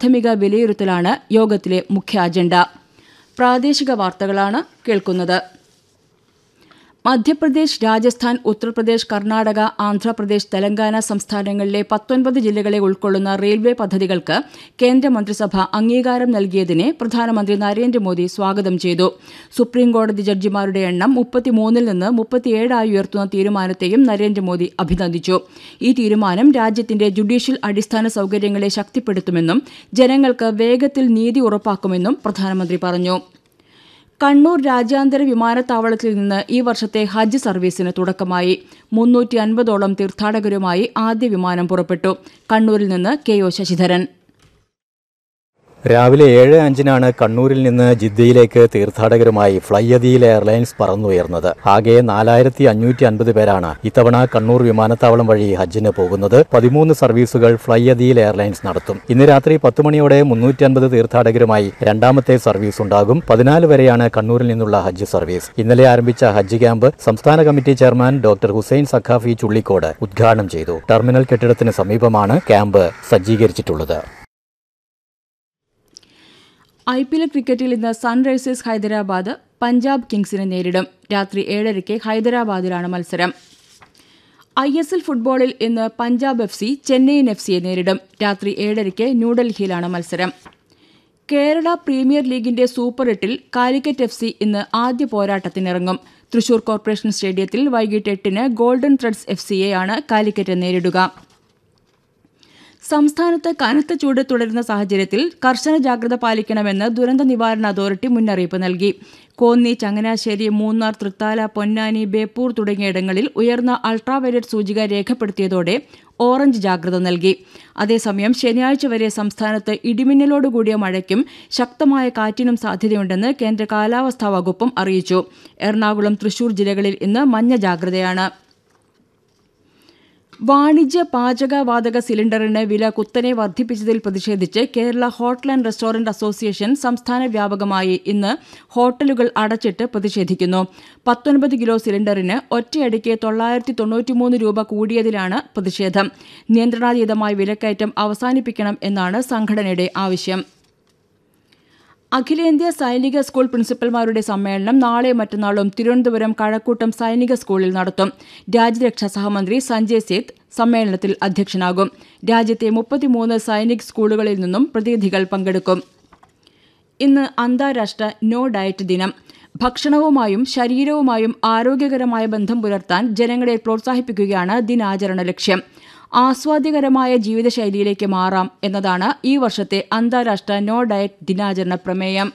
പ്രാഥമിക വിലയിരുത്തലാണ് യോഗത്തിലെ മുഖ്യ അജണ്ട പ്രാദേശിക വാർത്തകളാണ് കേൾക്കുന്നത് മധ്യപ്രദേശ് രാജസ്ഥാൻ ഉത്തർപ്രദേശ് കർണാടക ആന്ധ്രാപ്രദേശ് തെലങ്കാന സംസ്ഥാനങ്ങളിലെ പത്തൊൻപത് ജില്ലകളെ ഉൾക്കൊള്ളുന്ന റെയിൽവേ പദ്ധതികൾക്ക് കേന്ദ്രമന്ത്രിസഭ അംഗീകാരം നൽകിയതിനെ പ്രധാനമന്ത്രി നരേന്ദ്രമോദി സ്വാഗതം ചെയ്തു സുപ്രീംകോടതി ജഡ്ജിമാരുടെ എണ്ണം മുപ്പത്തിമൂന്നിൽ നിന്ന് മുപ്പത്തിയേഴായി ഉയർത്തുന്ന തീരുമാനത്തെയും നരേന്ദ്രമോദി അഭിനന്ദിച്ചു ഈ തീരുമാനം രാജ്യത്തിന്റെ ജുഡീഷ്യൽ അടിസ്ഥാന സൌകര്യങ്ങളെ ശക്തിപ്പെടുത്തുമെന്നും ജനങ്ങൾക്ക് വേഗത്തിൽ നീതി ഉറപ്പാക്കുമെന്നും പ്രധാനമന്ത്രി പറഞ്ഞു കണ്ണൂർ രാജ്യാന്തര വിമാനത്താവളത്തിൽ നിന്ന് ഈ വർഷത്തെ ഹജ്ജ് സർവീസിന് തുടക്കമായി മുന്നൂറ്റി അൻപതോളം തീർത്ഥാടകരുമായി ആദ്യ വിമാനം പുറപ്പെട്ടു കണ്ണൂരിൽ നിന്ന് കെ ഒ ശശിധരൻ രാവിലെ ഏഴ് അഞ്ചിനാണ് കണ്ണൂരിൽ നിന്ന് ജിദ്ദയിലേക്ക് തീർത്ഥാടകരുമായി ഫ്ലൈയദിയിൽ എയർലൈൻസ് പറന്നുയർന്നത് ആകെ നാലായിരത്തി അഞ്ഞൂറ്റി അൻപത് പേരാണ് ഇത്തവണ കണ്ണൂർ വിമാനത്താവളം വഴി ഹജ്ജിന് പോകുന്നത് പതിമൂന്ന് സർവീസുകൾ ഫ്ലൈയദിയിൽ എയർലൈൻസ് നടത്തും ഇന്ന് രാത്രി പത്ത് മണിയോടെ മുന്നൂറ്റി അൻപത് തീർത്ഥാടകരുമായി രണ്ടാമത്തെ സർവീസ് ഉണ്ടാകും പതിനാല് വരെയാണ് കണ്ണൂരിൽ നിന്നുള്ള ഹജ്ജ് സർവീസ് ഇന്നലെ ആരംഭിച്ച ഹജ്ജ് ക്യാമ്പ് സംസ്ഥാന committee chairman doctor Hussain Saqafi Chullikode ഉദ്ഘാടനം ചെയ്തു ടെർമിനൽ കെട്ടിടത്തിന് സമീപമാണ് ക്യാമ്പ് സജ്ജീകരിച്ചിട്ടുള്ളത് ഐ പി എൽ ക്രിക്കറ്റിൽ ഇന്ന് സൺറൈസേഴ്സ് ഹൈദരാബാദ് പഞ്ചാബ് കിങ്സിനെ നേരിടും രാത്രി ഏഴരയ്ക്ക് ഹൈദരാബാദിലാണ് മത്സരം ഐ എസ് എൽ ഫുട്ബോളിൽ ഇന്ന് Punjab F C Chennaiyin F സിയെ നേരിടും രാത്രി ഏഴരയ്ക്ക് ന്യൂഡൽഹിയിലാണ് മത്സരം കേരള പ്രീമിയർ ലീഗിന്റെ സൂപ്പർ എട്ടിൽ കാലിക്കറ്റ് എഫ് സി ഇന്ന് ആദ്യ പോരാട്ടത്തിനിറങ്ങും തൃശൂർ കോർപ്പറേഷൻ സ്റ്റേഡിയത്തിൽ വൈകിട്ട് എട്ടിന് ഗോൾഡൻ ത്രെഡ്സ് എഫ് സിയെയാണ് കാലിക്കറ്റ് നേരിടുക സംസ്ഥാനത്ത് കനത്ത ചൂട് തുടരുന്ന സാഹചര്യത്തിൽ കർശന ജാഗ്രത പാലിക്കണമെന്ന് ദുരന്ത നിവാരണ അതോറിറ്റി മുന്നറിയിപ്പ് നൽകി കോന്നി ചങ്ങനാശ്ശേരി മൂന്നാർ തൃത്താല പൊന്നാനി ബേപ്പൂർ തുടങ്ങിയിടങ്ങളിൽ ഉയർന്ന അൾട്രാവയലറ്റ് സൂചിക രേഖപ്പെടുത്തിയതോടെ ഓറഞ്ച് ജാഗ്രത നൽകി അതേസമയം ശനിയാഴ്ച വരെ സംസ്ഥാനത്ത് ഇടിമിന്നലോടുകൂടിയ മഴയ്ക്കും ശക്തമായ കാറ്റിനും സാധ്യതയുണ്ടെന്ന് കേന്ദ്ര കാലാവസ്ഥാ വകുപ്പും അറിയിച്ചു എറണാകുളം തൃശൂർ ജില്ലകളിൽ ഇന്ന് മഞ്ഞ ജാഗ്രതയാണ് വാണിജ്യ പാചകവാതക സിലിണ്ടറിന് വില കുത്തനെ വർദ്ധിപ്പിച്ചതിൽ പ്രതിഷേധിച്ച് Kerala hotel and restaurant association സംസ്ഥാന വ്യാപകമായി ഇന്ന് ഹോട്ടലുകൾ അടച്ചിട്ട് പ്രതിഷേധിക്കുന്നു പത്തൊൻപത് കിലോ സിലിണ്ടറിന് ഒറ്റയടിക്ക് തൊള്ളായിരത്തി തൊണ്ണൂറ്റിമൂന്ന് രൂപ കൂടിയതിലാണ് പ്രതിഷേധം നിയന്ത്രണാതീതമായ വിലക്കയറ്റം അവസാനിപ്പിക്കണം എന്നാണ് സംഘടനയുടെ ആവശ്യം അഖിലേന്ത്യാ സൈനിക സ്കൂൾ പ്രിൻസിപ്പൽമാരുടെ സമ്മേളനം നാളെ മറ്റന്നാളും തിരുവനന്തപുരം കഴക്കൂട്ടം സൈനിക സ്കൂളിൽ നടത്തും രാജ്യരക്ഷാ സഹമന്ത്രി സഞ്ജയ് സേത്ത് സമ്മേളനത്തിൽ അധ്യക്ഷനാകും രാജ്യത്തെ മുപ്പത്തിമൂന്ന് സൈനിക് സ്കൂളുകളിൽ നിന്നും പ്രതിനിധികൾ പങ്കെടുക്കും ഇന്ന് അന്താരാഷ്ട്ര നോ ഡയറ്റ് ദിനം ഭക്ഷണവുമായും ശരീരവുമായും ആരോഗ്യകരമായ ബന്ധം പുലർത്താൻ ജനങ്ങളെ പ്രോത്സാഹിപ്പിക്കുകയാണ് ദിനാചരണ ലക്ഷ്യം ആസ്വാദ്യകരമായ ജീവിതശൈലിയിലേക്ക് മാറാം എന്നതാണ് ഈ വർഷത്തെ അന്താരാഷ്ട്ര നോ ഡയറ്റ് ദിനാചരണ പ്രമേയം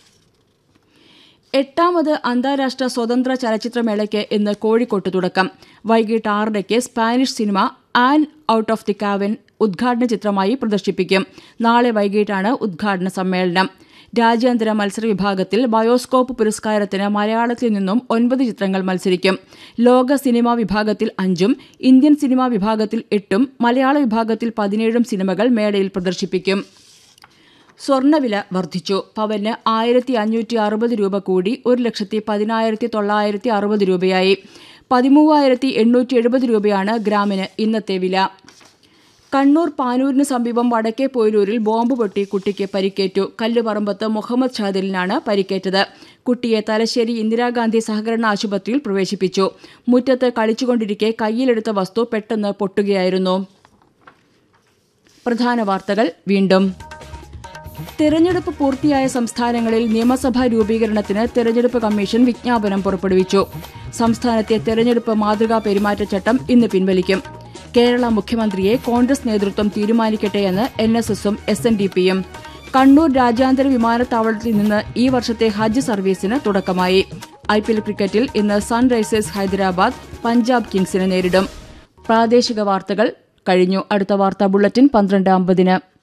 എട്ടാമത് അന്താരാഷ്ട്ര സ്വതന്ത്ര ചലച്ചിത്രമേളയ്ക്ക് ഇന്ന് കോഴിക്കോട്ട് തുടക്കം വൈകിട്ട് ആറരയ്ക്ക് Spanish cinema an out of the cave ഉദ്ഘാടന ചിത്രമായി പ്രദർശിപ്പിക്കും നാളെ വൈകിട്ടാണ് ഉദ്ഘാടന സമ്മേളനം രാജ്യാന്തര മത്സര വിഭാഗത്തിൽ ബയോസ്കോപ്പ് പുരസ്കാരത്തിന് മലയാളത്തിൽ നിന്നും ഒൻപത് ചിത്രങ്ങൾ മത്സരിക്കും ലോക സിനിമാ വിഭാഗത്തിൽ അഞ്ചും ഇന്ത്യൻ സിനിമാ വിഭാഗത്തിൽ എട്ടും മലയാള വിഭാഗത്തിൽ പതിനേഴും സിനിമകൾ മേളയിൽ പ്രദർശിപ്പിക്കും സ്വർണ്ണവില വർദ്ധിച്ചു പവന് ആയിരത്തി അഞ്ഞൂറ്റി അറുപത് രൂപ കൂടി ഒരു ലക്ഷത്തി പതിനായിരത്തി തൊള്ളായിരത്തി അറുപത് രൂപയായി പതിമൂവായിരത്തി എണ്ണൂറ്റി എഴുപത് രൂപയാണ് ഗ്രാമിന് ഇന്നത്തെ വില കണ്ണൂർ പാനൂരിന് സമീപം വടക്കേ പോയിലൂരിൽ ബോംബ് പൊട്ടി കുട്ടിക്ക് പരിക്കേറ്റു കല്ലുപറമ്പത്ത് മുഹമ്മദ് ഷാദിലിനാണ് പരിക്കേറ്റത് കുട്ടിയെ തലശ്ശേരി ഇന്ദിരാഗാന്ധി സഹകരണ ആശുപത്രിയിൽ പ്രവേശിപ്പിച്ചു മുറ്റത്ത് കളിച്ചുകൊണ്ടിരിക്കെ കയ്യിലെടുത്ത വസ്തു പെട്ടെന്ന് പൊട്ടുകയായിരുന്നു പ്രധാന വാർത്തകൾ വീണ്ടും തെരഞ്ഞെടുപ്പ് പൂർത്തിയായ സംസ്ഥാനങ്ങളിൽ നിയമസഭാ രൂപീകരണത്തിന് തെരഞ്ഞെടുപ്പ് കമ്മീഷൻ വിജ്ഞാപനം പുറപ്പെടുവിച്ചു സംസ്ഥാനത്തെ തെരഞ്ഞെടുപ്പ് മാതൃകാ പെരുമാറ്റച്ചട്ടം ഇന്ന് പിൻവലിക്കും കേരള മുഖ്യമന്ത്രിയെ കോൺഗ്രസ് നേതൃത്വം തീരുമാനിക്കട്ടെയെന്ന് എൻ എസ് എസും എസ് എൻ ഡി പിയും കണ്ണൂർ രാജ്യാന്തര വിമാനത്താവളത്തിൽ നിന്ന് ഈ വർഷത്തെ ഹജ്ജ് സർവീസിന് തുടക്കമായി ഐ പി എൽ ക്രിക്കറ്റിൽ ഇന്ന് സൺറൈസേഴ്സ് ഹൈദരാബാദ് പഞ്ചാബ് കിങ്സിനെ നേരിടും പ്രാദേശിക വാർത്തകൾ കഴിഞ്ഞു അടുത്ത വാർത്താ ബുള്ളറ്റിൻ പന്ത്രണ്ട് അമ്പതിന്